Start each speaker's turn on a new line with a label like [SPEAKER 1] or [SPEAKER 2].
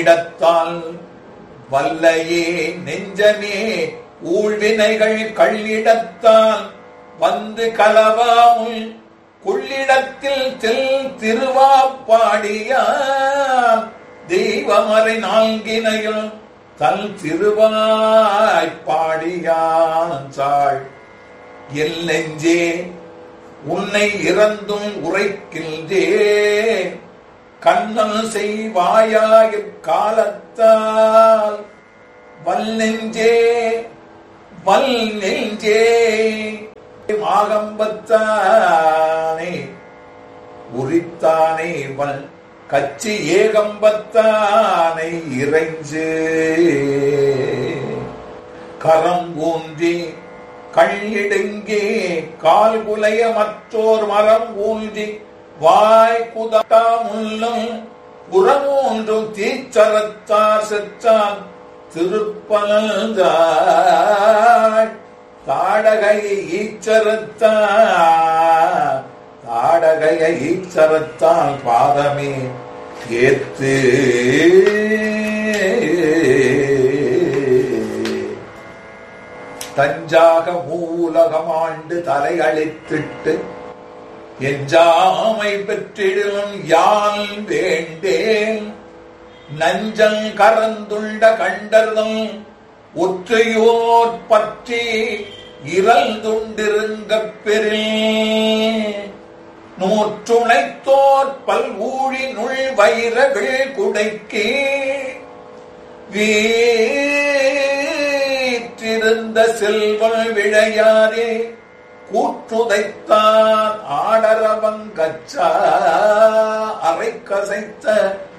[SPEAKER 1] இடத்தால் வல்லையே நெஞ்சமே ஊழ்வினைகள் கள்ளிடத்தால் வந்து கலவாமுல் கொள்ளிடத்தில் தெல் திருவாப்பாடியார் தெய்வமறை நான்கினையும் தல் திருவாய்ப்பாடியான் சாள் எல் நெஞ்சே உன்னை இறந்தும் உரைக்கின்றே கண்ணல் செய்வாயாயிற் காலத்தால் வல் நெஞ்சே வல் நெஞ்சே மாகம்பத்தானே உரித்தானே வல் கச்சி ஏகம்பத்தானை இறைஞ்சு கரம் ஊன்றி கள்ளிடுங்கே கால் குலைய மற்றோர் மரம் ஊன்றி வாய் குதா முள்ளும் புறமூன்றும் தீச்சரத்தார் செற்றான் திருப்பனந்தாள் தாடகையை ஈச்சரத்தான் தாடகையை ஈச்சரத்தான் பாதமே ஏத்து தஞ்சாக மூலகமாண்டு தலையளித்திட்டு எஞ்சாமை பெற்றிடும் யான் வேண்டேன் நஞ்சங் கரந்துண்ட கண்டர்தம் ஒற்றையோர் பற்றி இறந்துண்டிருங்கப் பெறில் நூற்றுணைத்தோர் பல்வூழி நுள் வைர குடைக்கு வீற்றிருந்த செல்வல் விழையாரே கூற்றுதைத்தான் ஆடரவங்கச்சா அரை கசைத்த